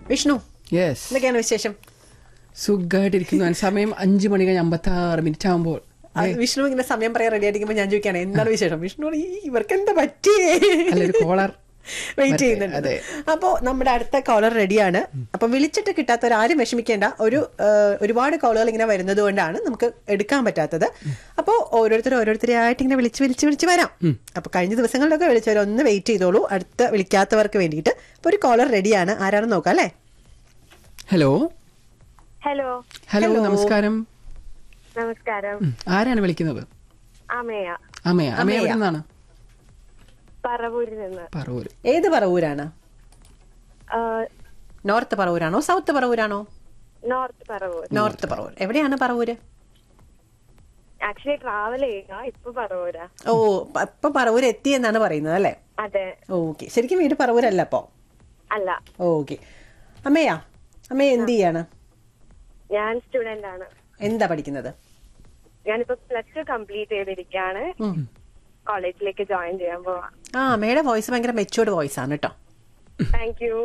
Vishnu yes എന്തൊക്കെയാണ് വിശേഷം സുഖമായിട്ടിരിക്കുന്നു സമയം അഞ്ചു മണി കഴിഞ്ഞ് അമ്പത്തി ആറ് മിനിറ്റ് ആകുമ്പോൾ ആ, വിഷ്ണു ഇങ്ങനെ സമയം പറയാൻ റെഡി ആയിരിക്കുമ്പോൾ ഞാൻ ചോദിക്കുകയാണ് എന്താണ് വിശേഷം വിഷ്ണു ഈ ഇവർക്ക് എന്താ പറ്റിയേ അല്ലൊരു കോളർ വെയിറ്റ് ചെയ്യുന്നുണ്ട് അതെ. അപ്പോ നമ്മുടെ അടുത്ത കോളർ റെഡിയാണ് അപ്പൊ വിളിച്ചിട്ട് കിട്ടാത്തവരാരും വിഷമിക്കേണ്ട ഒരു ആ, ഒരുപാട് കോളുകൾ ഇങ്ങനെ വരുന്നത് കൊണ്ടാണ് നമുക്ക് എടുക്കാൻ പറ്റാത്തത് അപ്പോൾ ഓരോരുത്തർ ഓരോരുത്തരായിട്ട് ഇങ്ങനെ വിളിച്ച് വിളിച്ച് വിളിച്ച് വരാം അപ്പൊ കഴിഞ്ഞ ദിവസങ്ങളിലൊക്കെ വിളിച്ചവർ ഒന്ന് വെയിറ്റ് ചെയ്തോളൂ അടുത്ത വിളിക്കാത്തവർക്ക് വേണ്ടിയിട്ട് ഇപ്പൊ ഒരു കോളർ റെഡിയാണ് ആരാണെന്ന് നോക്കാം അല്ലേ ഹലോ ഹലോ ഹലോ Hello. നമസ്കാരം നമസ്കാരം ഉം, ആരാണ് വിളിക്കുന്നത് അമയ അമ്മയ അമ്മയ അമ്മയ. എവിടെ നിന്നാണ് പറവൂരിൽ നിന്ന് പറവൂര് ഏത് പറവൂരാണ് ആ, നോർത്ത് പറവൂരാണോ സൗത്ത് പറവൂരാണോ നോർത്ത് പറവൂർ നോർത്ത് പറവൂർ എവിടെയാണ് പറവൂര് ആക്ച്വലി ട്രാവൽ ചെയ്യുക ഇപ്പൊ പറവൂരാ ഓ പ- ഇപ്പൊ പറവൂർ എത്തി എന്നാണ് പറയുന്നത് അല്ലേ അതെ ഓക്കെ ശരിക്കും വീട് പറവൂരല്ല അപ്പോ അല്ല ഓക്കെ അമ്മയാ അമ്മ എന്ത് ചെയ്യാണ് ഞാൻ സ്റ്റുഡന്റ് ആണ് എന്താ പഠിക്കുന്നത് ഞാനിപ്പോ പ്ലസ് ടു കംപ്ലീറ്റ് ചെയ്തിരിക്കുകയാണ് കോളേജിലേക്ക് ജോയിൻ ചെയ്യാൻ പോവാ ആ അമ്മയുടെ വോയിസ് ഭയങ്കര മെച്ചുവേർഡ് വോയിസ് ആണ് കേട്ടോ താങ്ക് യു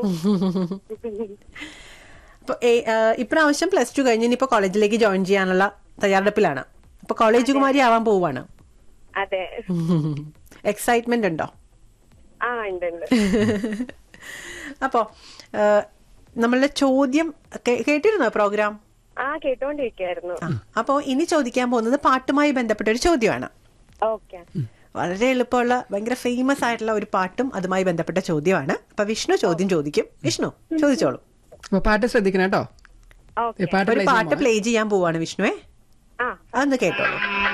അപ്പൊ ഏ- ആ, ഇപ്രാവശ്യം പ്ലസ് ടു കഴിഞ്ഞ് ഇനിയിപ്പോ കോളേജിലേക്ക് ജോയിൻ ചെയ്യാനുള്ള തയ്യാറെടുപ്പിലാണ് അപ്പൊ കോളേജ് കുമാരി ആവാൻ പോവാണ് അതെ എക്സൈറ്റ്മെന്റ് ഉണ്ടോ ആ ഉണ്ട് ഉണ്ട് അപ്പോ ആ, നമ്മളുടെ ചോദ്യം കേ- കേട്ടിരുന്നോ പ്രോഗ്രാം ആ കേട്ടോണ്ടിരിക്കായിരുന്നു ആ, അപ്പോ ഇനി ചോദിക്കാൻ പോകുന്നത് പാട്ടുമായി ബന്ധപ്പെട്ട ഒരു ചോദ്യമാണ് ഓക്കെ വളരെ എളുപ്പമുള്ള ഭയങ്കര ഫേമസ് ആയിട്ടുള്ള ഒരു പാട്ടും അതുമായി ബന്ധപ്പെട്ട ചോദ്യമാണ് അപ്പൊ വിഷ്ണു ചോദ്യം ചോദിക്കും വിഷ്ണു ചോദിച്ചോളൂ അപ്പൊ പാട്ട് ശ്രദ്ധിക്കണം കേട്ടോ ഓക്കെ പാട്ട് ഒരു play പാട്ട് ചെയ്യുമ്പോ. പ്ലേ ചെയ്യാൻ പോവാണ് വിഷ്ണുവേ ആ അതൊന്ന് കേട്ടോളൂ